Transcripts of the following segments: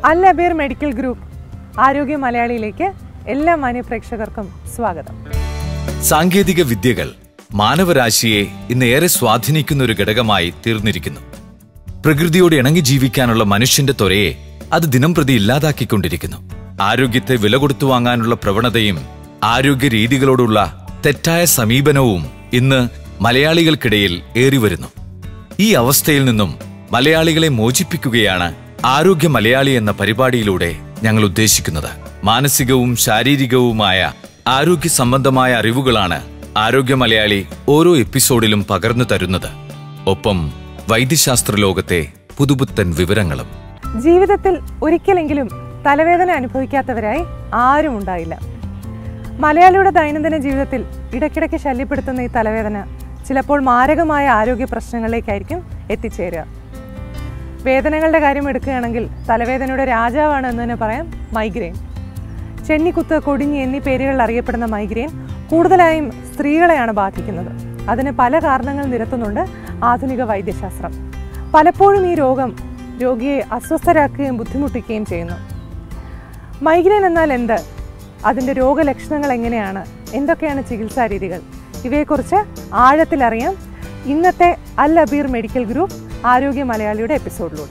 അൽ Abir medical group ആരോഗ്യ മലയാളിയിലേക്ക് എല്ലാ മാന്യപ്രേക്ഷകർക്കും സ്വാഗതം സാങ്കേതിക വിദ്യകൾ മാനവരാശിയെ ഇന്ന് ഏറെ സ്വാധീനിക്കുന്ന ഒരു ഘടകമായി തീർന്നിരിക്കുന്നു പ്രകൃതിയോട് ഇണങ്ങി ജീവിക്കാനുള്ള മനുഷ്യന്റെ ത്വരയെ അത് ദിനംപ്രതി ഇല്ലാതാക്കിക്കൊണ്ടിരിക്കുന്നു ആരോഗ്യത്തെ വില കൊടുത്തു വാങ്ങാനുള്ള പ്രവണതയും ആരോഗ്യ രീതികളോടുള്ള തെറ്റായ സമീപനവും ഇന്ന് മലയാളികൾക്കിടയിൽ ഏറിവരുന്നു ഈ അവസ്ഥയിൽ നിന്നും മലയാളികളെ മോചിപ്പിക്കുകയാണ് ആരോഗ്യ മലയാളി എന്ന പരിപാടിയിലൂടെ ഞങ്ങൾ ഉദ്ദേശിക്കുന്നത് മാനസികവും ശാരീരികവുമായ ആരോഗ്യ സംബന്ധമായ അറിവുകളാണ് ആരോഗ്യ മലയാളി ഓരോ എപ്പിസോഡിലും പകർന്നു തരുന്നത് ഒപ്പം വൈദ്യശാസ്ത്ര ലോകത്തെ പുതുപുത്തൻ വിവരങ്ങളും ജീവിതത്തിൽ ഒരിക്കലെങ്കിലും തലവേദന അനുഭവിക്കാത്തവരായി ആരും ഉണ്ടായില്ല മലയാളിയുടെ ദൈനംദിന ജീവിതത്തിൽ ഇടയ്ക്കിടയ്ക്ക് ശല്യപ്പെടുത്തുന്ന ഈ തലവേദന ചിലപ്പോൾ മാരകമായ ആരോഗ്യ പ്രശ്നങ്ങളിലേക്കായിരിക്കും എത്തിച്ചേരുക വേദനകളുടെ കാര്യം എടുക്കുകയാണെങ്കിൽ തലവേദനയുടെ രാജാവാണ് എന്ന് തന്നെ പറയാം മൈഗ്രെയിൻ ചെന്നിക്കുത്ത് കൊടിഞ്ഞി എന്നീ പേരുകളിൽ അറിയപ്പെടുന്ന മൈഗ്രെയിൻ കൂടുതലായും സ്ത്രീകളെയാണ് ബാധിക്കുന്നത് അതിന് പല കാരണങ്ങൾ നിരത്തുന്നുണ്ട് ആധുനിക വൈദ്യശാസ്ത്രം പലപ്പോഴും ഈ രോഗം രോഗിയെ അസ്വസ്ഥരാക്കുകയും ബുദ്ധിമുട്ടിക്കുകയും ചെയ്യുന്നു മൈഗ്രെയിൻ എന്നാൽ എന്ത് അതിൻ്റെ രോഗലക്ഷണങ്ങൾ എങ്ങനെയാണ് എന്തൊക്കെയാണ് ചികിത്സാ രീതികൾ ഇവയെക്കുറിച്ച് ആഴത്തിലറിയാം ഇന്നത്തെ അൽ അബീർ മെഡിക്കൽ ഗ്രൂപ്പ് ആരോഗ്യ മലയാളിയുടെ എപ്പിസോഡിലൂടെ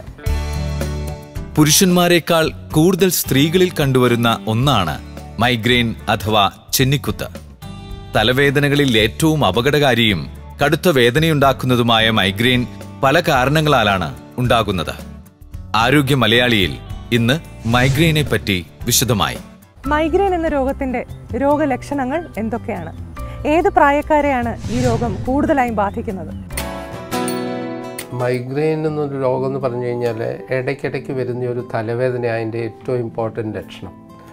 പുരുഷന്മാരെക്കാൾ കൂടുതൽ സ്ത്രീകളിൽ കണ്ടുവരുന്ന ഒന്നാണ് മൈഗ്രെയിൻ അഥവാ ചെന്നിക്കുത്ത് തലവേദനകളിൽ ഏറ്റവും അപകടകാരിയും കടുത്ത വേദനയുണ്ടാക്കുന്നതുമായ മൈഗ്രെയിൻ പല കാരണങ്ങളാലാണ് ഉണ്ടാകുന്നത് ആരോഗ്യ മലയാളിയിൽ ഇന്ന് മൈഗ്രെയിനെ പറ്റി വിശദമായി മൈഗ്രെയിൻ എന്ന രോഗത്തിൻ്റെ രോഗലക്ഷണങ്ങൾ എന്തൊക്കെയാണ് ഏത് പ്രായക്കാരെയാണ് ഈ രോഗം കൂടുതലായും ബാധിക്കുന്നത് മൈഗ്രെയിൻ എന്നൊരു രോഗം എന്ന് പറഞ്ഞു കഴിഞ്ഞാൽ ഇടയ്ക്കിടയ്ക്ക് വരുന്ന ഒരു തലവേദന അതിൻ്റെ ഏറ്റവും ഇമ്പോർട്ടൻ്റ് ലക്ഷണം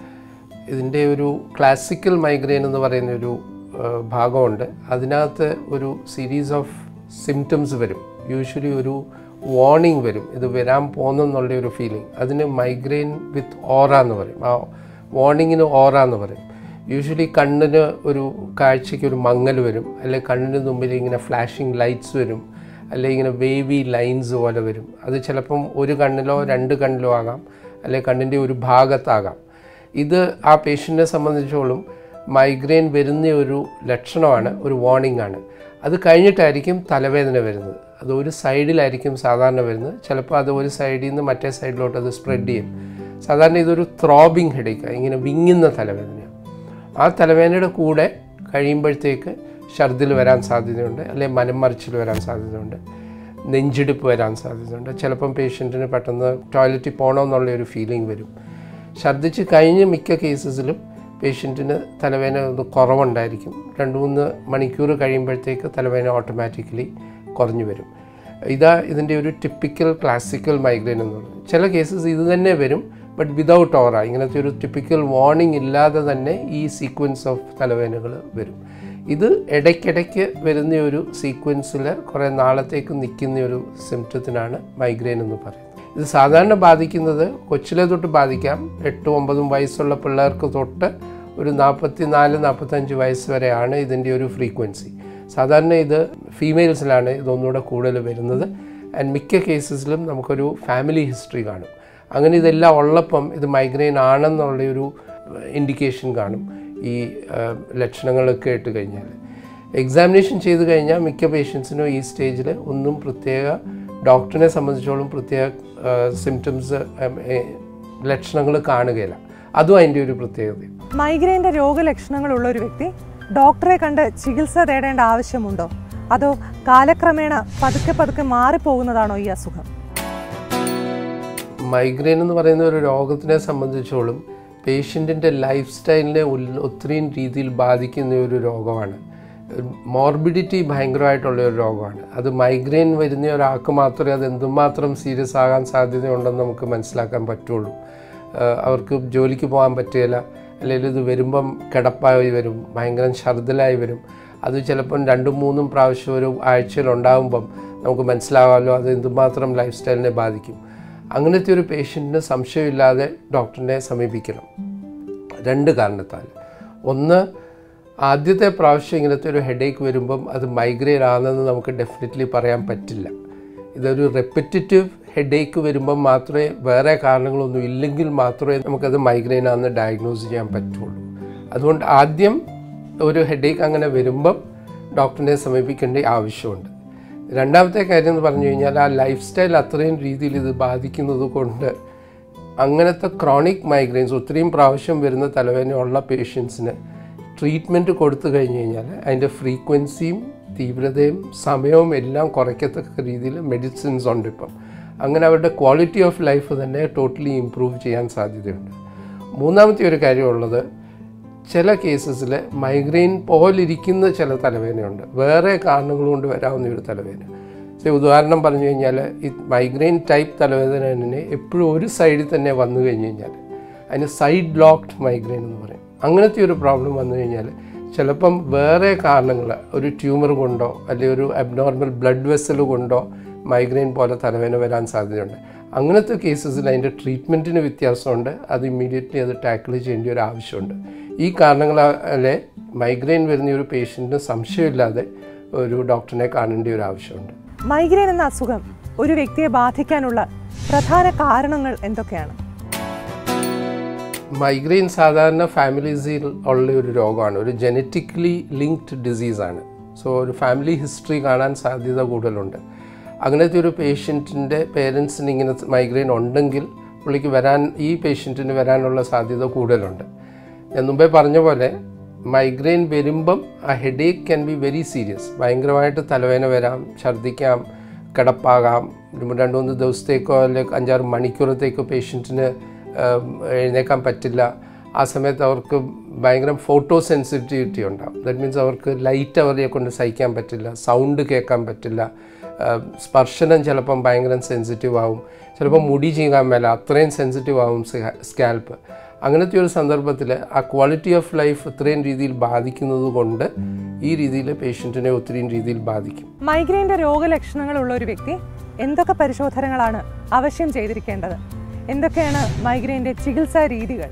ഇതിൻ്റെ ഒരു ക്ലാസിക്കൽ മൈഗ്രെയിൻ എന്ന് പറയുന്ന ഒരു ആ, ഭാഗമുണ്ട് അതിനകത്ത് ഒരു സീരീസ് ഓഫ് സിംറ്റംസ് വരും യൂഷ്വലി ഒരു വാർണിംഗ് വരും ഇത് വരാൻ പോകുന്നെന്നുള്ള ഒരു ഫീലിംഗ് അതിന് മൈഗ്രെയിൻ വിത്ത് ഓറ എന്ന് പറയും ആ വാർണിങ്ങിന് ഓറ എന്ന് പറയും യൂഷ്വലി കണ്ണിന് ഒരു കാഴ്ചയ്ക്ക് ഒരു മങ്ങൽ വരും അല്ലെങ്കിൽ കണ്ണിന് മുമ്പിൽ ഇങ്ങനെ ഫ്ലാഷിങ് ലൈറ്റ്സ് വരും അല്ലെങ്കിൽ ഇങ്ങനെ വേവി ലൈൻസ് പോലെ വരും അത് ചിലപ്പം ഒരു കണ്ണിലോ രണ്ട് കണ്ണിലോ ആകാം അല്ലെങ്കിൽ കണ്ണിൻ്റെ ഒരു ഭാഗത്താകാം ഇത് ആ പേഷ്യൻറ്റിനെ സംബന്ധിച്ചോളം മൈഗ്രെയിൻ വരുന്ന ഒരു ലക്ഷണമാണ് ഒരു വാർണിംഗ് ആണ് അത് കഴിഞ്ഞിട്ടായിരിക്കും തലവേദന വരുന്നത് അത് ഒരു സൈഡിലായിരിക്കും സാധാരണ വരുന്നത് ചിലപ്പോൾ അത് ഒരു സൈഡിൽ നിന്ന് മറ്റേ സൈഡിലോട്ട് അത് സ്പ്രെഡ് ചെയ്യും സാധാരണ ഇതൊരു ത്രോബിങ് ഹെഡേക്കാണ് ഇങ്ങനെ വിങ്ങുന്ന തലവേദനയാണ് ആ തലവേദനയുടെ കൂടെ കഴിയുമ്പോഴത്തേക്ക് ഛർദിൽ വരാൻ സാധ്യതയുണ്ട് അല്ലെങ്കിൽ മനംമറിച്ചിൽ വരാൻ സാധ്യതയുണ്ട് നെഞ്ചിടിപ്പ് വരാൻ സാധ്യതയുണ്ട് ചിലപ്പം പേഷ്യൻറ്റിന് പെട്ടെന്ന് ടോയ്ലറ്റിൽ പോകണമെന്നുള്ള ഒരു ഫീലിംഗ് വരും ഛർദ്ദിച്ച് കഴിഞ്ഞ മിക്ക കേസസിലും പേഷ്യൻറ്റിന് തലവേദന ഒന്ന് കുറവുണ്ടായിരിക്കും രണ്ട് മൂന്ന് മണിക്കൂർ കഴിയുമ്പോഴത്തേക്ക് തലവേദന ഓട്ടോമാറ്റിക്കലി കുറഞ്ഞു വരും ഇതാ ഇതിൻ്റെ ഒരു ടിപ്പിക്കൽ ക്ലാസിക്കൽ മൈഗ്രെയിൻ എന്ന് പറയുന്നത് ചില കേസസ് ഇത് തന്നെ വരും ബട്ട് വിതൗട്ട് ഓറ ഇങ്ങനത്തെ ഒരു ടിപ്പിക്കൽ വാർണിംഗ് ഇല്ലാതെ തന്നെ ഈ സീക്വൻസ് ഓഫ് തലവേദനകൾ വരും ഇത് ഇടയ്ക്കിടയ്ക്ക് വരുന്ന ഒരു സീക്വൻസിൽ കുറേ നാളത്തേക്ക് നിൽക്കുന്ന ഒരു സിംറ്റത്തിനാണ് മൈഗ്രെയിൻ എന്ന് പറയുന്നത് ഇത് സാധാരണ ബാധിക്കുന്നത് കൊച്ചിലെ തൊട്ട് ബാധിക്കാം എട്ടും ഒമ്പതും വയസ്സുള്ള പിള്ളേർക്ക് തൊട്ട് ഒരു നാൽപ്പത്തി നാല് നാൽപ്പത്തഞ്ച് വയസ്സ് വരെയാണ് ഇതിൻ്റെ ഒരു ഫ്രീക്വൻസി സാധാരണ ഇത് ഫീമെയിൽസിലാണ് ഇതൊന്നുകൂടെ കൂടുതൽ വരുന്നത് ആൻഡ് മിക്ക കേസസിലും നമുക്കൊരു ഫാമിലി ഹിസ്റ്ററി കാണും അങ്ങനെ ഇതെല്ലാം ഉള്ളപ്പം ഇത് മൈഗ്രെയിൻ ആണെന്നുള്ളൊരു ഇൻഡിക്കേഷൻ കാണും ഈ ആ, ലക്ഷണങ്ങളൊക്കെ ഇട്ട് കഴിഞ്ഞാൽ എക്സാമിനേഷൻ ചെയ്ത് കഴിഞ്ഞാൽ മിക്ക പേഷ്യൻസിനും ഈ സ്റ്റേജിൽ ഒന്നും പ്രത്യേക ഡോക്ടറിനെ സംബന്ധിച്ചോളം പ്രത്യേക സിംറ്റംസ് ലക്ഷണങ്ങൾ കാണുകയില്ല അതും അതിൻ്റെ ഒരു പ്രത്യേകത മൈഗ്രെയിൻ്റെ രോഗലക്ഷണങ്ങളുള്ള ഒരു വ്യക്തി ഡോക്ടറെ കണ്ട് ചികിത്സ തേടേണ്ട ആവശ്യമുണ്ടോ അതോ കാലക്രമേണ പതുക്കെ പതുക്കെ മാറിപ്പോകുന്നതാണോ ഈ അസുഖം മൈഗ്രെയിൻ എന്ന് പറയുന്ന ഒരു രോഗത്തിനെ സംബന്ധിച്ചോളം പേഷ്യൻറ്റിൻ്റെ ലൈഫ് സ്റ്റൈലിനെ ഉൽ- ഒത്തിരിയും രീതിയിൽ ബാധിക്കുന്ന ഒരു രോഗമാണ് മോർബിഡിറ്റി ഭയങ്കരമായിട്ടുള്ള ഒരു രോഗമാണ് അത് മൈഗ്രെയിൻ വരുന്ന ഒരാൾക്ക് മാത്രമേ അത് എന്തുമാത്രം സീരിയസ് ആകാൻ സാധ്യതയുണ്ടെന്ന് നമുക്ക് മനസ്സിലാക്കാൻ പറ്റുള്ളൂ ആഹ് അവർക്ക് ജോലിക്ക് പോകാൻ പറ്റുകയില്ല അല്ലെങ്കിൽ ഇത് വരുമ്പം കിടപ്പായി വരും ഭയങ്കര ഛർദിലായി വരും അത് ചിലപ്പം രണ്ടും മൂന്നും പ്രാവശ്യം ഒരു ആഴ്ചയിൽ ഉണ്ടാകുമ്പം നമുക്ക് മനസ്സിലാകാമല്ലോ അത് എന്തുമാത്രം ലൈഫ് സ്റ്റൈലിനെ ബാധിക്കും അങ്ങനത്തെ ഒരു പേഷ്യൻറ്റിന് സംശയമില്ലാതെ ഡോക്ടറിനെ സമീപിക്കണം രണ്ട് കാരണത്താൽ ഒന്ന് ആദ്യത്തെ പ്രാവശ്യം ഇങ്ങനത്തെ ഒരു ഹെഡേക്ക് വരുമ്പം അത് മൈഗ്രെയിൻ ആണെന്ന് നമുക്ക് ഡെഫിനറ്റ്ലി പറയാൻ പറ്റില്ല ഇതൊരു റെപ്പിറ്റേറ്റീവ് ഹെഡേക്ക് വരുമ്പം മാത്രമേ വേറെ കാരണങ്ങളൊന്നും ഇല്ലെങ്കിൽ മാത്രമേ നമുക്കത് മൈഗ്രെയിൻ ആണെന്ന് ഡയഗ്നോസ് ചെയ്യാൻ പറ്റുള്ളൂ അതുകൊണ്ട് ആദ്യം ഒരു ഹെഡേക്ക് അങ്ങനെ വരുമ്പം ഡോക്ടറിനെ സമീപിക്കേണ്ട ആവശ്യമുണ്ട് രണ്ടാമത്തെ കാര്യം എന്ന് പറഞ്ഞു കഴിഞ്ഞാൽ ആ ലൈഫ് സ്റ്റൈൽ അത്രയും രീതിയിൽ ഇത് ബാധിക്കുന്നത് കൊണ്ട് അങ്ങനത്തെ ക്രോണിക് മൈഗ്രെയിൻസ് ഒത്തിരിയും പ്രാവശ്യം വരുന്ന തലവേദനയുള്ള പേഷ്യൻസിന് ട്രീറ്റ്മെൻറ്റ് കൊടുത്തു കഴിഞ്ഞ് കഴിഞ്ഞാൽ അതിൻ്റെ ഫ്രീക്വൻസിയും തീവ്രതയും സമയവും എല്ലാം കുറയ്ക്കത്തക്ക രീതിയിൽ മെഡിസിൻസ് ഉണ്ട് ഇപ്പം അങ്ങനെ അവരുടെ ക്വാളിറ്റി ഓഫ് ലൈഫ് തന്നെ ടോട്ടലി ഇമ്പ്രൂവ് ചെയ്യാൻ സാധ്യതയുണ്ട് മൂന്നാമത്തെ ഒരു കാര്യമുള്ളത് ചില കേസസിൽ മൈഗ്രെയിൻ പോലിരിക്കുന്ന ചില തലവേദനയുണ്ട് വേറെ കാരണങ്ങൾ കൊണ്ട് വരാവുന്ന ഒരു തലവേദന സേ ഉദാഹരണം പറഞ്ഞു കഴിഞ്ഞാൽ ഈ മൈഗ്രെയിൻ ടൈപ്പ് തലവേദന തന്നെ എപ്പോഴും ഒരു സൈഡിൽ തന്നെ വന്നു കഴിഞ്ഞ് കഴിഞ്ഞാൽ അതിന് സൈഡ് ബ്ലോക്ക്ഡ് മൈഗ്രെയിൻ എന്ന് പറയും അങ്ങനത്തെ ഒരു പ്രോബ്ലം വന്നു കഴിഞ്ഞാൽ ചിലപ്പം വേറെ കാരണങ്ങൾ ഒരു ട്യൂമർ കൊണ്ടോ അല്ലെങ്കിൽ ഒരു അബ്നോർമൽ ബ്ലഡ് വെസൽ കൊണ്ടോ മൈഗ്രെയിൻ പോലെ തലവേദന വരാൻ സാധ്യതയുണ്ട് അങ്ങനത്തെ കേസസിൽ അതിൻ്റെ ട്രീറ്റ്മെൻറ്റിന് വ്യത്യാസമുണ്ട് അത് ഇമ്മീഡിയറ്റ്ലി അത് ടാക്കിൾ ചെയ്യേണ്ട ഒരു ആവശ്യമുണ്ട് ഈ കാരണങ്ങളെ മൈഗ്രെയിൻ വരുന്ന ഒരു പേഷ്യൻറ്റിന് സംശയമില്ലാതെ ഒരു ഡോക്ടറിനെ കാണേണ്ട ഒരു ആവശ്യമുണ്ട് മൈഗ്രെയിൻ എന്ന അസുഖം ഒരു വ്യക്തിയെ ബാധിക്കാനുള്ള പ്രധാന കാരണങ്ങൾ എന്തൊക്കെയാണ് മൈഗ്രെയിൻ സാധാരണ ഫാമിലീസിൽ ഉള്ള ഒരു രോഗമാണ് ഒരു ജനറ്റിക്കലി ലിങ്ക്ഡ് ഡിസീസാണ് സോ ഒരു ഫാമിലി ഹിസ്റ്ററി കാണാൻ സാധ്യത കൂടുതലുണ്ട് അങ്ങനത്തെ ഒരു പേഷ്യൻറ്റിൻ്റെ പേരൻസിന് ഇങ്ങനെ മൈഗ്രെയിൻ ഉണ്ടെങ്കിൽ പുള്ളിക്ക് വരാൻ ഈ പേഷ്യൻറ്റിന് വരാനുള്ള സാധ്യത കൂടുതലുണ്ട് ഞാൻ മുമ്പേ പറഞ്ഞ പോലെ മൈഗ്രെയിൻ വരുമ്പം ആ headache can be very serious ഭയങ്കരമായിട്ട് തലവേദന വരാം ഛർദ്ദിക്കാം കിടപ്പാകാം രണ്ട് മൂന്ന് ദിവസത്തേക്കോ അല്ലെങ്കിൽ അഞ്ചാറ് മണിക്കൂറത്തേക്കോ പേഷ്യൻറ്റിന് എഴുന്നേക്കാൻ പറ്റില്ല ആ സമയത്ത് അവർക്ക് ഭയങ്കര ഫോട്ടോ സെൻസിറ്റിവിറ്റി ഉണ്ടാവും ദാറ്റ് മീൻസ് അവർക്ക് ലൈറ്റ് അവരെ കൊണ്ട് സഹിക്കാൻ പറ്റില്ല സൗണ്ട് കേൾക്കാൻ പറ്റില്ല സ്പർശനം ചിലപ്പം ഭയങ്കര സെൻസിറ്റീവ് ആവും ചിലപ്പോൾ മുടി ചീകാൻ മേല അത്രയും സെൻസിറ്റീവ് ആവും സ്കാൽപ്പ് അങ്ങനത്തെ ഒരു സന്ദർഭത്തിൽ ആ ക്വാളിറ്റി ഓഫ് ലൈഫ് ഇത്രയും രീതിയിൽ ബാധിക്കുന്നത് കൊണ്ട് ഈ രീതിയിൽ പേഷ്യൻറ്റിനെ ഒത്തിരി രീതിയിൽ ബാധിക്കും മൈഗ്രെയിൻ്റെ രോഗലക്ഷണങ്ങളുള്ള ഒരു വ്യക്തി എന്തൊക്കെ പരിശോധനകളാണ് ആവശ്യം ചെയ്തിരിക്കേണ്ടത് എന്തൊക്കെയാണ് മൈഗ്രെയിൻ്റെ ചികിത്സാ രീതികൾ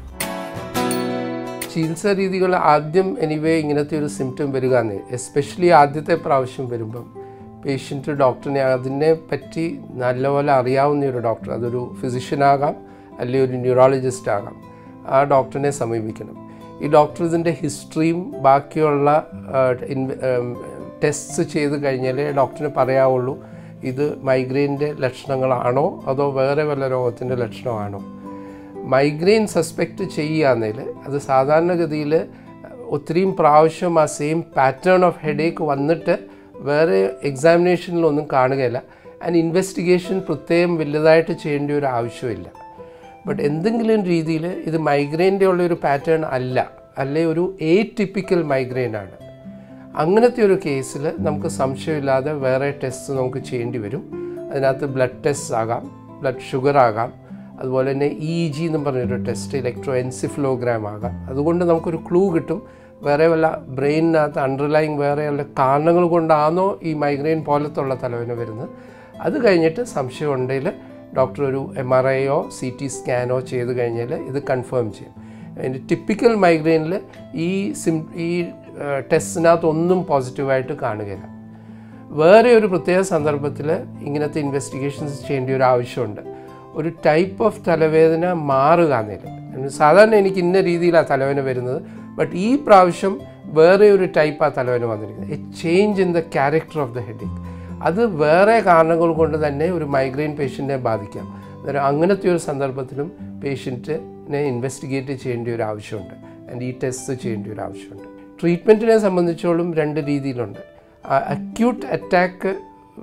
ചികിത്സാ രീതികൾ ആദ്യം എനിവേ ഇങ്ങനത്തെ ഒരു സിംറ്റം വരിക എന്നേ എസ്പെഷ്യലി ആദ്യത്തെ പ്രാവശ്യം വരുമ്പം പേഷ്യൻറ്റ് ഡോക്ടറിനെ അതിനെ പറ്റി നല്ലപോലെ അറിയാവുന്ന ഒരു ഡോക്ടർ അതൊരു ഫിസിഷ്യനാകാം അല്ലെങ്കിൽ ഒരു ന്യൂറോളജിസ്റ്റ് ആകാം ആ ഡോക്ടറിനെ സമീപിക്കണം ഈ ഡോക്ടർ ഇതിൻ്റെ ഹിസ്റ്ററിയും ബാക്കിയുള്ള ടെസ്റ്റ് ചെയ്ത് കഴിഞ്ഞാലേ ഡോക്ടറിന് പറയാവുള്ളൂ ഇത് മൈഗ്രെയിൻ്റെ ലക്ഷണങ്ങളാണോ അതോ വേറെ വല്ല രോഗത്തിൻ്റെ ലക്ഷണമാണോ മൈഗ്രെയിൻ സസ്പെക്റ്റ് ചെയ്യുകയാണെങ്കിൽ അത് സാധാരണഗതിയിൽ ഒത്തിരിയും പ്രാവശ്യം ആ സെയിം പാറ്റേൺ ഓഫ് ഹെഡേക്ക് വന്നിട്ട് വേറെ എക്സാമിനേഷനിലൊന്നും കാണുകയില്ല ആൻഡ് ഇൻവെസ്റ്റിഗേഷൻ പ്രത്യേകം വലുതായിട്ട് ചെയ്യേണ്ട ഒരു ആവശ്യമില്ല ബട്ട് എന്തെങ്കിലും രീതിയിൽ ഇത് മൈഗ്രെയിൻ്റെ ഉള്ള ഒരു പാറ്റേൺ അല്ല അല്ലെ ഒരു എ ടിപ്പിക്കൽ മൈഗ്രെയിൻ ആണ് അങ്ങനത്തെ ഒരു കേസിൽ നമുക്ക് സംശയമില്ലാതെ വേറെ ടെസ്റ്റ് നമുക്ക് ചെയ്യേണ്ടി വരും അതിനകത്ത് ബ്ലഡ് ടെസ്റ്റ് ആകാം ബ്ലഡ് ഷുഗർ ആകാം അതുപോലെ തന്നെ ഇ ജി എന്ന് പറഞ്ഞൊരു ടെസ്റ്റ് ഇലക്ട്രോ എൻസിഫ്ലോഗ്രാം ആകാം അതുകൊണ്ട് നമുക്കൊരു ക്ലൂ കിട്ടും വേറെ വല്ല ബ്രെയിനിനകത്ത് അണ്ടർലൈങ് വേറെ വല്ല കാരണങ്ങൾ കൊണ്ടാണോ ഈ മൈഗ്രെയിൻ പോലത്തുള്ള തലവേദന വരുന്നത് അത് കഴിഞ്ഞിട്ട് സംശയം ഉണ്ടെങ്കിൽ ഡോക്ടർ ഒരു എം ആർ ഐയോ സി ടി സ്കാനോ ചെയ്ത് കഴിഞ്ഞാൽ ഇത് കൺഫേം ചെയ്യും അതിൻ്റെ ടിപ്പിക്കൽ മൈഗ്രെയിനിൽ ഈ സിം ഈ ടെസ്റ്റിനകത്ത് ഒന്നും പോസിറ്റീവായിട്ട് കാണുകയില്ല വേറെ ഒരു പ്രത്യേക സന്ദർഭത്തിൽ ഇങ്ങനത്തെ ഇൻവെസ്റ്റിഗേഷൻസ് ചെയ്യേണ്ട ഒരു ആവശ്യമുണ്ട് ഒരു ടൈപ്പ് ഓഫ് തലവേദന മാറുക എന്നില്ല സാധാരണ എനിക്ക് ഇന്ന രീതിയിലാണ് തലവേദന വരുന്നത് ബട്ട് ഈ പ്രാവശ്യം വേറെ ഒരു ടൈപ്പ് ആ തലവേദന വന്നിരിക്കുന്നത് a change in the character of the heading അത് വേറെ കാരണങ്ങൾ കൊണ്ട് തന്നെ ഒരു മൈഗ്രെയിൻ പേഷ്യൻറ്റിനെ ബാധിക്കാം അന്നേരം അങ്ങനത്തെ ഒരു സന്ദർഭത്തിലും പേഷ്യൻറ്റിനെ ഇൻവെസ്റ്റിഗേറ്റ് ചെയ്യേണ്ട ഒരു ആവശ്യമുണ്ട് ആൻഡ് ഈ ടെസ്റ്റ് ചെയ്യേണ്ട ഒരു ആവശ്യമുണ്ട് ട്രീറ്റ്മെൻറ്റിനെ സംബന്ധിച്ചോളം രണ്ട് രീതിയിലുണ്ട് അക്യൂട്ട് അറ്റാക്ക്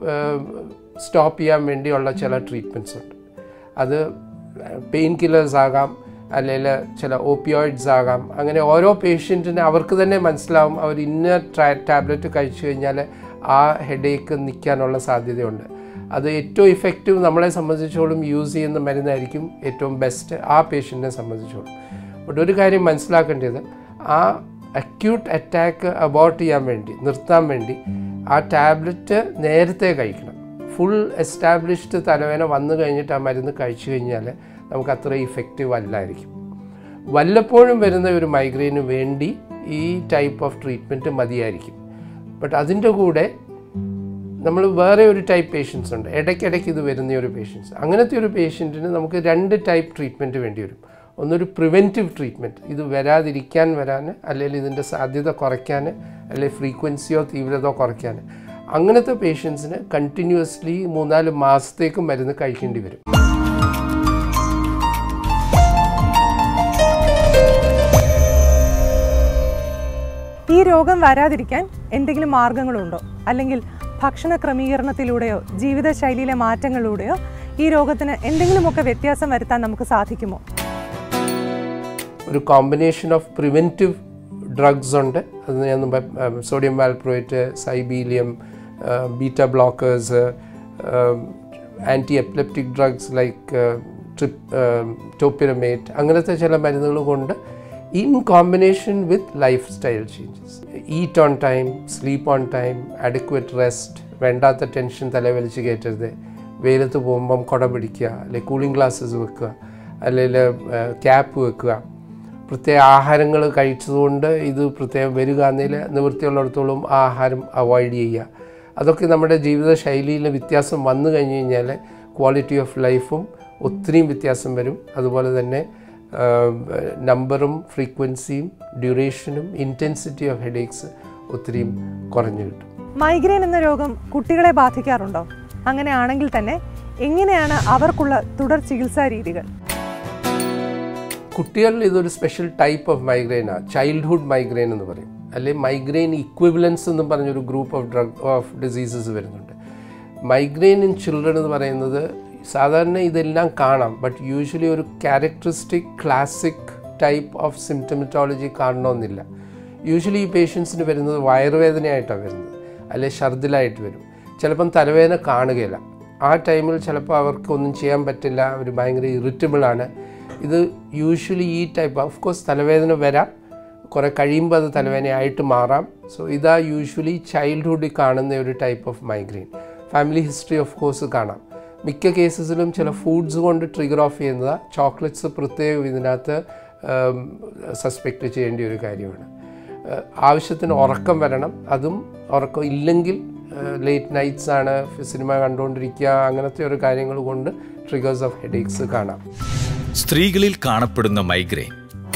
സ്റ്റോപ്പ് ചെയ്യാൻ വേണ്ടിയുള്ള ചില ട്രീറ്റ്മെൻറ്റ്സ് ഉണ്ട് അത് പെയിൻ കില്ലേഴ്സ് ആകാം അല്ലെങ്കിൽ ചില ഓപ്പിയോയിഡ്സ് ആകാം അങ്ങനെ ഓരോ പേഷ്യൻറ്റിന് അവർക്ക് തന്നെ മനസ്സിലാവും അവർ ഇന്ന ടാബ്ലറ്റ് കഴിച്ചു കഴിഞ്ഞാൽ ആ ഹെഡേക്ക് നിൽക്കാനുള്ള സാധ്യതയുണ്ട് അത് ഏറ്റവും ഇഫക്റ്റീവ് നമ്മളെ സംബന്ധിച്ചോളം യൂസ് ചെയ്യുന്ന മരുന്നായിരിക്കും ഏറ്റവും ബെസ്റ്റ് ആ പേഷ്യൻറ്റിനെ സംബന്ധിച്ചോളം ബട്ട് ഒരു കാര്യം മനസ്സിലാക്കേണ്ടത് ആ അക്യൂട്ട് അറ്റാക്ക് അബോർട്ട് ചെയ്യാൻ വേണ്ടി നിർത്താൻ വേണ്ടി ആ ടാബ്ലറ്റ് നേരത്തെ കഴിക്കണം ഫുൾ എസ്റ്റാബ്ലിഷ്ഡ് തലവേദന വന്നു കഴിഞ്ഞിട്ട് ആ മരുന്ന് കഴിച്ചു കഴിഞ്ഞാൽ നമുക്ക് അത്ര ഇഫക്റ്റീവ് അല്ലായിരിക്കും വല്ലപ്പോഴും വരുന്ന ഒരു മൈഗ്രെയിന് വേണ്ടി ഈ ടൈപ്പ് ഓഫ് ട്രീറ്റ്മെൻറ്റ് മതിയായിരിക്കും ബട്ട് അതിൻ്റെ കൂടെ നമ്മൾ വേറെ ഒരു ടൈപ്പ് പേഷ്യൻസ് ഉണ്ട് ഇടയ്ക്കിടയ്ക്ക് ഇത് വരുന്ന ഒരു പേഷ്യൻസ് അങ്ങനത്തെ ഒരു പേഷ്യൻറ്റിന് നമുക്ക് രണ്ട് ടൈപ്പ് ട്രീറ്റ്മെൻറ്റ് വേണ്ടി വരും ഒന്നൊരു പ്രിവെൻറ്റീവ് ട്രീറ്റ്മെൻറ്റ് ഇത് വരാതിരിക്കാൻ വരാൻ അല്ലെങ്കിൽ ഇതിൻ്റെ സാധ്യത കുറയ്ക്കാൻ അല്ലെങ്കിൽ ഫ്രീക്വൻസിയോ തീവ്രതയോ കുറയ്ക്കാൻ അങ്ങനത്തെ പേഷ്യൻസിന് കണ്ടിന്യൂസ്ലി മൂന്നാല് മാസത്തേക്ക് മരുന്ന് കഴിക്കേണ്ടി വരും ഈ രോഗം വരാതിരിക്കാൻ എന്തെങ്കിലും മാർഗങ്ങളുണ്ടോ അല്ലെങ്കിൽ ഭക്ഷണ ക്രമീകരണത്തിലൂടെയോ ജീവിതശൈലിയിലെ മാറ്റങ്ങളിലൂടെയോ ഈ രോഗത്തിന് എന്തെങ്കിലുമൊക്കെ വ്യത്യാസം വരുത്താൻ നമുക്ക് സാധിക്കുമോ ഒരു കോമ്പിനേഷൻ ഓഫ് പ്രിവെൻറ്റീവ് ഡ്രഗ്സ് ഉണ്ട് അത് ഞാൻ മുമ്പ് sodium valproate Sibelium beta blockers anti epileptic drugs like trip topiramate അങ്ങനത്തെ ചില മരുന്നുകൾ കൊണ്ട് in combination with lifestyle changes eat on time sleep on time adequate rest വേണ്ടാത്ത ടെൻഷൻ തലവലിച്ച് കയറ്റരുത് വെയിലത്ത് പോകുമ്പം കുട പിടിക്കുക അല്ലെങ്കിൽ കൂളിംഗ് ഗ്ലാസ്സസ് വെക്കുക അല്ലെങ്കിൽ ക്യാപ്പ് വെക്കുക പ്രത്യേക ആഹാരങ്ങൾ കഴിച്ചതുകൊണ്ട് ഇത് പ്രത്യേകം വരിക എന്നതിൽ നിവൃത്തിയുള്ളിടത്തോളം ആ ആഹാരം അവോയ്ഡ് ചെയ്യുക അതൊക്കെ നമ്മുടെ ജീവിത ശൈലിയിൽ വ്യത്യാസം വന്നു കഴിഞ്ഞ് കഴിഞ്ഞാൽ ക്വാളിറ്റി ഓഫ് ലൈഫും ഒത്തിരിയും വ്യത്യാസം വരും അതുപോലെ തന്നെ നമ്പറും ഫ്രീക്വൻസിയും ഡ്യൂറേഷനും ഇൻറ്റൻസിറ്റി ഓഫ് ഹെഡേക്സ് ഒത്തിരിയും കുറഞ്ഞു കിട്ടും മൈഗ്രെയിൻ എന്ന രോഗം കുട്ടികളെ ബാധിക്കാറുണ്ടോ അങ്ങനെയാണെങ്കിൽ തന്നെ എങ്ങനെയാണ് അവർക്കുള്ള തുടർ ചികിത്സാ രീതികൾ കുട്ടികളിൽ ഇതൊരു സ്പെഷ്യൽ ടൈപ്പ് ഓഫ് മൈഗ്രെയിനാണ് ചൈൽഡ്ഹുഡ് മൈഗ്രെയിൻ എന്ന് പറയും അല്ലെങ്കിൽ മൈഗ്രെയിൻ ഇക്വിവലൻസ് എന്നും പറഞ്ഞൊരു group of drug of diseases വരുന്നുണ്ട് മൈഗ്രെയിൻ ഇൻ ചിൽഡ്രൻ എന്ന് പറയുന്നത് സാധാരണ ഇതെല്ലാം കാണാം ബട്ട് യൂഷ്വലി ഒരു ക്യാരക്ടറിസ്റ്റിക് ക്ലാസിക് ടൈപ്പ് ഓഫ് സിംറ്റമറ്റോളജി കാണണമെന്നില്ല യൂഷ്വലി ഈ പേഷ്യൻസിന് വരുന്നത് വയറുവേദനയായിട്ടാണ് വരുന്നത് അല്ലെങ്കിൽ ഛർദിലായിട്ട് വരും ചിലപ്പം തലവേദന കാണുകയില്ല ആ ടൈമിൽ ചിലപ്പോൾ അവർക്ക് ഒന്നും ചെയ്യാൻ പറ്റില്ല അവർ ഭയങ്കര ഇറിറ്റബിളാണ് ഇത് യൂഷ്വലി ഈ ടൈപ്പ് ഓഫ് കോഴ്സ് തലവേദന വരാം കുറേ കഴിയുമ്പോൾ അത് തലവേദനയായിട്ട് മാറാം സോ ഇതാ യൂഷ്വലി ചൈൽഡ്ഹുഡിൽ കാണുന്ന ഒരു type of migraine family history of course കാണാം മിക്ക കേസസിലും ചില ഫുഡ്സ് കൊണ്ട് ട്രിഗർ ഓഫ് ചെയ്യുന്നതാണ് ചോക്ലേറ്റ്സ് പ്രത്യേകം ഇതിനകത്ത് സസ്പെക്റ്റ് ചെയ്യേണ്ട ഒരു കാര്യമാണ് ആവശ്യത്തിന് ഉറക്കം വരണം അതും ഉറക്കം ഇല്ലെങ്കിൽ ലേറ്റ് നൈറ്റ്സ് ആണ് സിനിമ കണ്ടുകൊണ്ടിരിക്കുക അങ്ങനത്തെ ഒരു കാര്യങ്ങൾ കൊണ്ട് ട്രിഗേഴ്സ് ഓഫ് ഹെഡേക്സ് കാണാം സ്ത്രീകളിൽ കാണപ്പെടുന്ന മൈഗ്രെയിൻ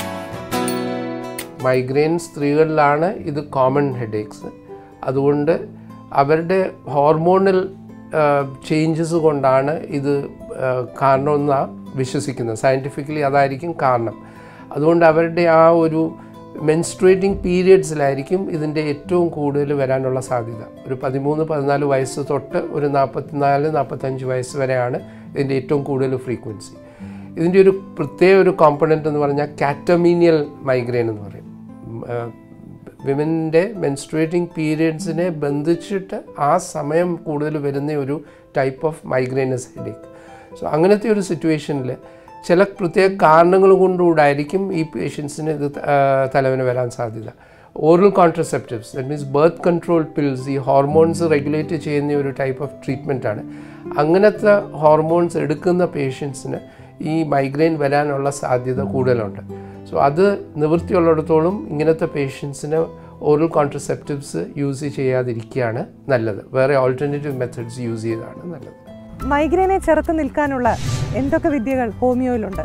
മൈഗ്രെയിൻ സ്ത്രീകളിലാണ് ഇത് കോമൺ ഹെഡേക്സ് അതുകൊണ്ട് അവരുടെ ഹോർമോണൽ ചേഞ്ചസ് കൊണ്ടാണ് ഇത് കാരണമെന്നാണ് വിശ്വസിക്കുന്നത് സയൻറ്റിഫിക്കലി അതായിരിക്കും കാരണം അതുകൊണ്ട് അവരുടെ ആ ഒരു മെൻസ്ട്രേറ്റിംഗ് പീരിയഡ്സിലായിരിക്കും ഇതിൻ്റെ ഏറ്റവും കൂടുതൽ വരാനുള്ള സാധ്യത ഒരു പതിമൂന്ന് പതിനാല് വയസ്സ് തൊട്ട് ഒരു നാൽപ്പത്തിനാല് നാൽപ്പത്തഞ്ച് വയസ്സ് വരെയാണ് ഇതിൻ്റെ ഏറ്റവും കൂടുതൽ ഫ്രീക്വൻസി ഇതിൻ്റെ ഒരു പ്രത്യേക ഒരു കോമ്പണൻറ്റ് എന്ന് പറഞ്ഞാൽ കാറ്റമീനിയൽ മൈഗ്രെയിൻ എന്ന് പറയും വിമൻ്റെ മെൻസ്ട്രേറ്റിംഗ് പീരിയഡ്സിനെ ബന്ധിച്ചിട്ട് ആ സമയം കൂടുതൽ വരുന്ന ഒരു type of migrainous headache so അങ്ങനത്തെ ഒരു സിറ്റുവേഷനിൽ ചില പ്രത്യേക കാരണങ്ങൾ കൊണ്ടുകൂടായിരിക്കും ഈ പേഷ്യൻസിന് ഇത് തലവേന വരാൻ സാധ്യത oral contraceptives that means birth control pills ഈ ഹോർമോൺസ് റെഗുലേറ്റ് ചെയ്യുന്ന ഒരു ടൈപ്പ് ഓഫ് ട്രീറ്റ്മെൻ്റ് ആണ് അങ്ങനത്തെ ഹോർമോൺസ് എടുക്കുന്ന പേഷ്യൻസിന് ഈ മൈഗ്രെയിൻ വരാനുള്ള സാധ്യത കൂടുതലുണ്ട് സോ അത് നിവൃത്തിയുള്ളിടത്തോളം ഇങ്ങനത്തെ പേഷ്യൻസിന് ഓറൽ കോൺട്രസെപ്റ്റീവ്സ് യൂസ് ചെയ്യാതിരിക്കുകയാണ് നല്ലത് വേറെ ഓൾട്ടർനേറ്റീവ് മെത്തഡ്സ് യൂസ് ചെയ്താണ് നല്ലത് മൈഗ്രെയിനെ ചെറുത്ത് നിൽക്കാനുള്ള എന്തൊക്കെ വിദ്യകൾ ഹോമിയോയിലുണ്ട്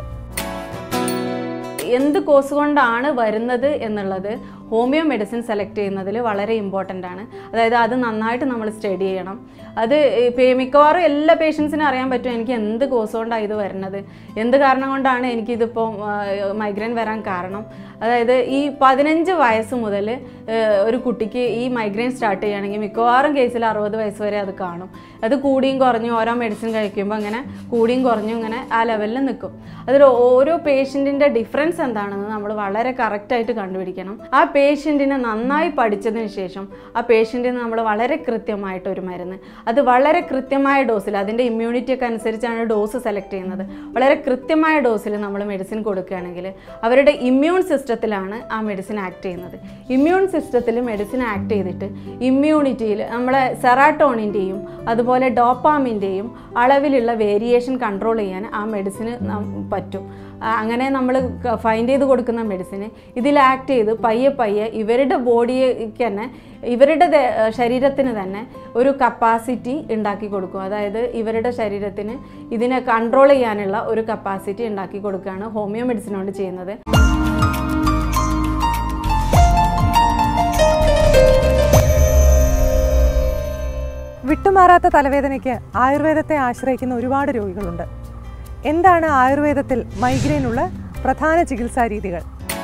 എന്ത് കോഴ്സ് കൊണ്ടാണ് വരുന്നത് എന്നുള്ളത് ഹോമിയോ മെഡിസിൻ സെലക്ട് ചെയ്യുന്നതിൽ വളരെ ഇമ്പോർട്ടൻ്റ് ആണ് അതായത് അത് നന്നായിട്ട് നമ്മൾ സ്റ്റഡി ചെയ്യണം അത് ഇപ്പം മിക്കവാറും എല്ലാ പേഷ്യൻസിനും അറിയാൻ പറ്റും എനിക്ക് എന്ത് കോഴ്സ് കൊണ്ടാണ് ഇത് വരുന്നത് എന്ത് കാരണം കൊണ്ടാണ് എനിക്കിതിപ്പോൾ മൈഗ്രെയിൻ വരാൻ കാരണം അതായത് ഈ പതിനഞ്ച് വയസ്സ് മുതൽ ഒരു കുട്ടിക്ക് ഈ മൈഗ്രെയിൻ സ്റ്റാർട്ട് ചെയ്യുകയാണെങ്കിൽ മിക്കവാറും കേസിൽ അറുപത് വയസ്സ് വരെ അത് കാണും അത് കൂടിയും കുറഞ്ഞും ഓരോ മെഡിസിൻ കഴിക്കുമ്പോൾ അങ്ങനെ കൂടിയും കുറഞ്ഞും ഇങ്ങനെ ആ ലെവലിൽ നിൽക്കും അതിൽ ഓരോ പേഷ്യൻറ്റിൻ്റെ ഡിഫറൻസ് എന്താണെന്ന് നമ്മൾ വളരെ കറക്റ്റായിട്ട് കണ്ടുപിടിക്കണം ആ പേഷ്യൻറ്റിനെ നന്നായി പഠിച്ചതിന് ശേഷം ആ പേഷ്യൻറ്റിന് നമ്മൾ വളരെ കൃത്യമായിട്ട് ഒരു മരുന്ന് അത് വളരെ കൃത്യമായ ഡോസിൽ അതിൻ്റെ ഇമ്മ്യൂണിറ്റി ഒക്കെ അനുസരിച്ചാണ് ഡോസ് സെലക്ട് ചെയ്യുന്നത് വളരെ കൃത്യമായ ഡോസിൽ നമ്മൾ മെഡിസിൻ കൊടുക്കുകയാണെങ്കിൽ അവരുടെ ഇമ്മ്യൂൺ സിസ്റ്റത്തിലാണ് ആ മെഡിസിൻ ആക്ട് ചെയ്യുന്നത് ഇമ്മ്യൂൺ സിസ്റ്റത്തിൽ മെഡിസിൻ ആക്ട് ചെയ്തിട്ട് ഇമ്മ്യൂണിറ്റിയിൽ നമ്മളെ സെറാട്ടോണിൻ്റെയും അതുപോലെ ഡോപ്പാമിൻ്റെയും അളവിലുള്ള വേരിയേഷൻ കൺട്രോൾ ചെയ്യാൻ ആ മെഡിസിന് പറ്റും ആ, അങ്ങനെ നമ്മൾ ഫൈൻഡ് ചെയ്ത് കൊടുക്കുന്ന മെഡിസിന് ഇതിൽ ആക്ട് ചെയ്ത് പയ്യെ പയ്യെ ഇവരുടെ ബോഡിക്ക് തന്നെ ഇവരുടെ ദേ- ശരീരത്തിന് തന്നെ ഒരു കപ്പാസിറ്റി ഉണ്ടാക്കി കൊടുക്കും അതായത് ഇവരുടെ ശരീരത്തിന് ഇതിനെ കൺട്രോൾ ചെയ്യാനുള്ള ഒരു കപ്പാസിറ്റി ഉണ്ടാക്കി കൊടുക്കുകയാണ് ഹോമിയോ മെഡിസിൻ കൊണ്ട് ചെയ്യുന്നത് വിട്ടുമാറാത്ത തലവേദനയ്ക്ക് ആയുർവേദത്തെ ആശ്രയിക്കുന്ന ഒരുപാട് രോഗികളുണ്ട് എന്താണ് ആയുർവേദത്തിൽ മൈഗ്രെയിനുള്ള പ്രധാന ചികിത്സാ രീതികൾ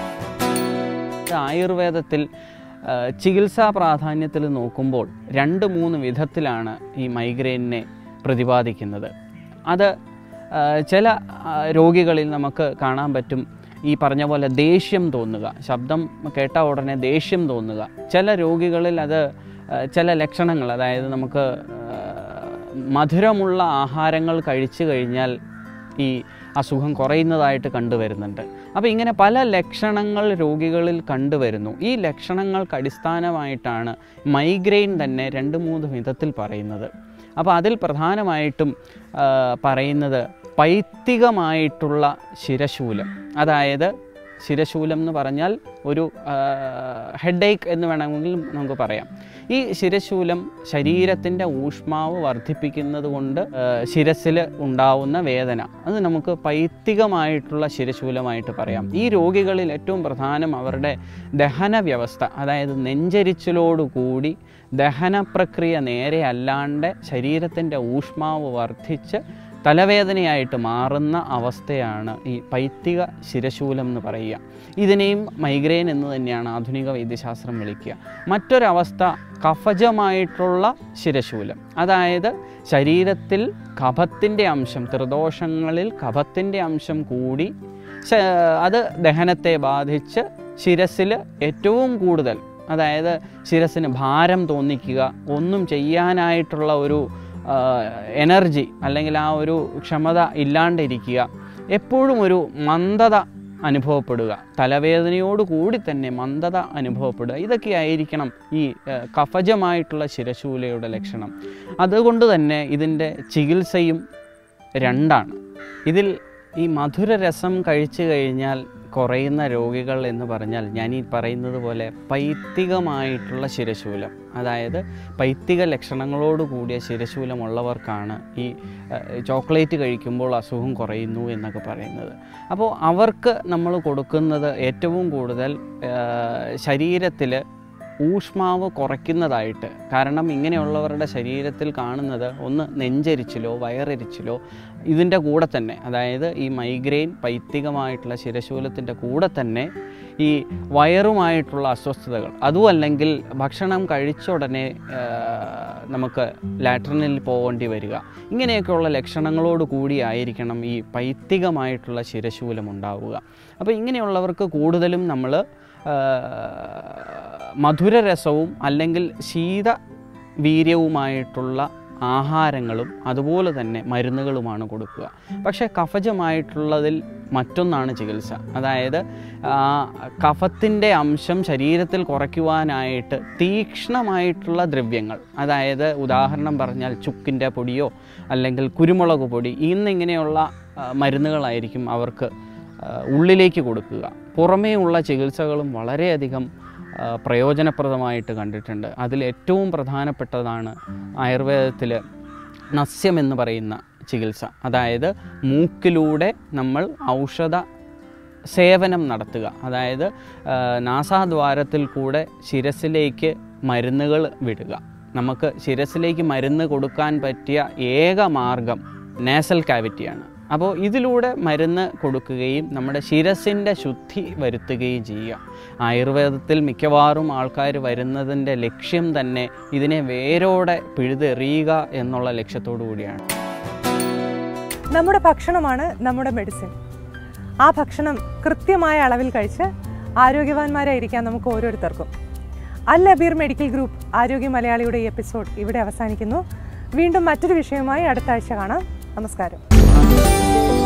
ആയുർവേദത്തിൽ ആ, ചികിത്സാ പ്രാധാന്യത്തിൽ നോക്കുമ്പോൾ രണ്ട് മൂന്ന് വിധത്തിലാണ് ഈ മൈഗ്രെയിനെ പ്രതിപാദിക്കുന്നത് അത് ആ, ചില ആ, രോഗികളിൽ നമുക്ക് കാണാൻ പറ്റും ഈ പറഞ്ഞ പോലെ ദേഷ്യം തോന്നുക ശബ്ദം കേട്ട ഉടനെ ദേഷ്യം തോന്നുക ചില രോഗികളിൽ അത് ആ, ചില ലക്ഷണങ്ങൾ അതായത് നമുക്ക് ആ, മധുരമുള്ള ആഹാരങ്ങൾ കഴിച്ചു കഴിഞ്ഞാൽ ഈ അസുഖം കുറയുന്നതായിട്ട് കണ്ടുവരുന്നുണ്ട് അപ്പോൾ ഇങ്ങനെ പല ലക്ഷണങ്ങൾ രോഗികളിൽ കണ്ടുവരുന്നു ഈ ലക്ഷണങ്ങൾക്ക് അടിസ്ഥാനമായിട്ടാണ് മൈഗ്രെയിൻ തന്നെ രണ്ട് മൂന്ന് വിധത്തിൽ പറയുന്നത് അപ്പോൾ അതിൽ പ്രധാനമായിട്ടും ആ, പറയുന്നത് പൈത്തികമായിട്ടുള്ള ശിരശൂലം അതായത് ശിരശൂലം എന്ന് പറഞ്ഞാൽ ഒരു ഹെഡേക്ക് എന്ന് വേണമെങ്കിൽ നമുക്ക് പറയാം ഈ ശിരശൂലം ശരീരത്തിൻ്റെ ഊഷ്മാവ് വർദ്ധിപ്പിക്കുന്നത് കൊണ്ട് ശിരസിൽ ഉണ്ടാവുന്ന വേദന അത് നമുക്ക് പൈത്തികമായിട്ടുള്ള ശിരശൂലമായിട്ട് പറയാം ഈ രോഗികളിൽ ഏറ്റവും പ്രധാനം അവരുടെ ദഹന വ്യവസ്ഥ അതായത് നെഞ്ചരിച്ചിലോടുകൂടി ദഹന പ്രക്രിയ നേരെ അല്ലാണ്ട് ശരീരത്തിൻ്റെ ഊഷ്മാവ് വർദ്ധിച്ച് തലവേദനയായിട്ട് മാറുന്ന അവസ്ഥയാണ് ഈ പൈത്തിക ശിരശൂലം എന്ന് പറയുക ഇതിനെയും മൈഗ്രെയിൻ എന്ന് തന്നെയാണ് ആധുനിക വൈദ്യശാസ്ത്രം വിളിക്കുക മറ്റൊരവസ്ഥ കഫജമായിട്ടുള്ള ശിരശൂലം അതായത് ശരീരത്തിൽ കഫത്തിൻ്റെ അംശം ത്രിദോഷങ്ങളിൽ കഫത്തിൻ്റെ അംശം കൂടി ശ- അത് ദഹനത്തെ ബാധിച്ച് ശിരസിൽ ഏറ്റവും കൂടുതൽ അതായത് ശിരസിന് ഭാരം തോന്നിക്കുക ഒന്നും ചെയ്യാനായിട്ടുള്ള ഒരു ആ, എനർജി അല്ലെങ്കിൽ ആ ഒരു ക്ഷമത ഇല്ലാണ്ടിരിക്കുക എപ്പോഴും ഒരു മന്ദത അനുഭവപ്പെടുക തലവേദനയോട് കൂടി തന്നെ മന്ദത അനുഭവപ്പെടുക ഇതൊക്കെയായിരിക്കണം ഈ ആ, കഫജമായിട്ടുള്ള ശിരശൂലയുടെ ലക്ഷണം അതുകൊണ്ട് തന്നെ ഇതിൻ്റെ ചികിത്സയും രണ്ടാണ് ഇതിൽ ഈ മധുരരസം കഴിച്ചു കഴിഞ്ഞാൽ കുറയുന്ന രോഗികൾ എന്ന് പറഞ്ഞാൽ ഞാൻ ഈ പറയുന്നത് പോലെ പൈത്തികമായിട്ടുള്ള ശിരശൂലം അതായത് പൈത്തിക ലക്ഷണങ്ങളോട് കൂടിയ ശിരശൂലമുള്ളവർക്കാണ് ഈ ഏഹ്, ചോക്ലേറ്റ് കഴിക്കുമ്പോൾ അസുഖം കുറയുന്നു എന്നൊക്കെ പറയുന്നത് അപ്പോൾ അവർക്ക് നമ്മൾ കൊടുക്കുന്നത് ഏറ്റവും കൂടുതൽ ശരീരത്തിൽ ഊഷ്മാവ് കുറയ്ക്കുന്നതായിട്ട് കാരണം ഇങ്ങനെയുള്ളവരുടെ ശരീരത്തിൽ കാണുന്നത് ഒന്ന് നെഞ്ചരിച്ചിലോ വയറരിച്ചിലോ ഇതിൻ്റെ കൂടെ തന്നെ അതായത് ഈ മൈഗ്രെയിൻ പൈത്തികമായിട്ടുള്ള ശിരശൂലത്തിൻ്റെ കൂടെ തന്നെ ഈ വയറുമായിട്ടുള്ള അസ്വസ്ഥതകൾ അതും അല്ലെങ്കിൽ ഭക്ഷണം കഴിച്ച ഉടനെ ആ, നമുക്ക് ലാട്രിനിൽ പോകേണ്ടി വരിക ഇങ്ങനെയൊക്കെയുള്ള ലക്ഷണങ്ങളോട് കൂടിയായിരിക്കണം ഈ പൈത്തികമായിട്ടുള്ള ശിരശൂലം ഉണ്ടാവുക അപ്പോൾ ഇങ്ങനെയുള്ളവർക്ക് കൂടുതലും നമ്മൾ മധുരരസവും അല്ലെങ്കിൽ ശീത വീര്യവുമായിട്ടുള്ള ആഹാരങ്ങളും അതുപോലെ തന്നെ മരുന്നുകളുമാണ് കൊടുക്കുക പക്ഷേ കഫജമായിട്ടുള്ളതിൽ മറ്റൊന്നാണ് ചികിത്സ അതായത് ആ, കഫത്തിൻ്റെ അംശം ശരീരത്തിൽ കുറയ്ക്കുവാനായിട്ട് തീക്ഷ്ണമായിട്ടുള്ള ദ്രവ്യങ്ങൾ അതായത് ഉദാഹരണം പറഞ്ഞാൽ ചുക്കിൻ്റെ പൊടിയോ അല്ലെങ്കിൽ കുരുമുളക് പൊടി ഇന്നിങ്ങനെയുള്ള ആ, മരുന്നുകളായിരിക്കും അവർക്ക് ആ, ഉള്ളിലേക്ക് കൊടുക്കുക പുറമേ ഉള്ള ചികിത്സകളും വളരെയധികം ആ, പ്രയോജനപ്രദമായിട്ട് കണ്ടിട്ടുണ്ട് അതിൽ ഏറ്റവും പ്രധാനപ്പെട്ടതാണ് ആയുർവേദത്തിൽ നസ്യം എന്ന് പറയുന്ന ചികിത്സ അതായത് മൂക്കിലൂടെ നമ്മൾ ഔഷധ സേവനം നടത്തുക അതായത് ആ, നാസാദ്വാരത്തിൽ കൂടെ ശിരസിലേക്ക് മരുന്നുകൾ വിടുക നമുക്ക് ശിരസിലേക്ക് മരുന്ന് കൊടുക്കാൻ പറ്റിയ ഏക മാർഗം നേസൽ കാവിറ്റിയാണ് അപ്പോൾ ഇതിലൂടെ മരുന്ന് കൊടുക്കുകയും നമ്മുടെ ശിരസിൻ്റെ ശുദ്ധി വരുത്തുകയും ചെയ്യുക ആയുർവേദത്തിൽ മിക്കവാറും ആൾക്കാർ വരുന്നതിൻ്റെ ലക്ഷ്യം തന്നെ ഇതിനെ വേരോടെ പിഴുതെറിയുക എന്നുള്ള ലക്ഷ്യത്തോടു കൂടിയാണ് നമ്മുടെ ഭക്ഷണമാണ് നമ്മുടെ മെഡിസിൻ ആ ഭക്ഷണം കൃത്യമായ അളവിൽ കഴിച്ച് ആരോഗ്യവാന്മാരായിരിക്കാൻ നമുക്ക് ഓരോരുത്തർക്കും അൽ അബീർ മെഡിക്കൽ ഗ്രൂപ്പ് ആരോഗ്യ മലയാളിയുടെ ഈ എപ്പിസോഡ് ഇവിടെ അവസാനിക്കുന്നു വീണ്ടും മറ്റൊരു വിഷയവുമായി അടുത്ത ആഴ്ച കാണാം നമസ്കാരം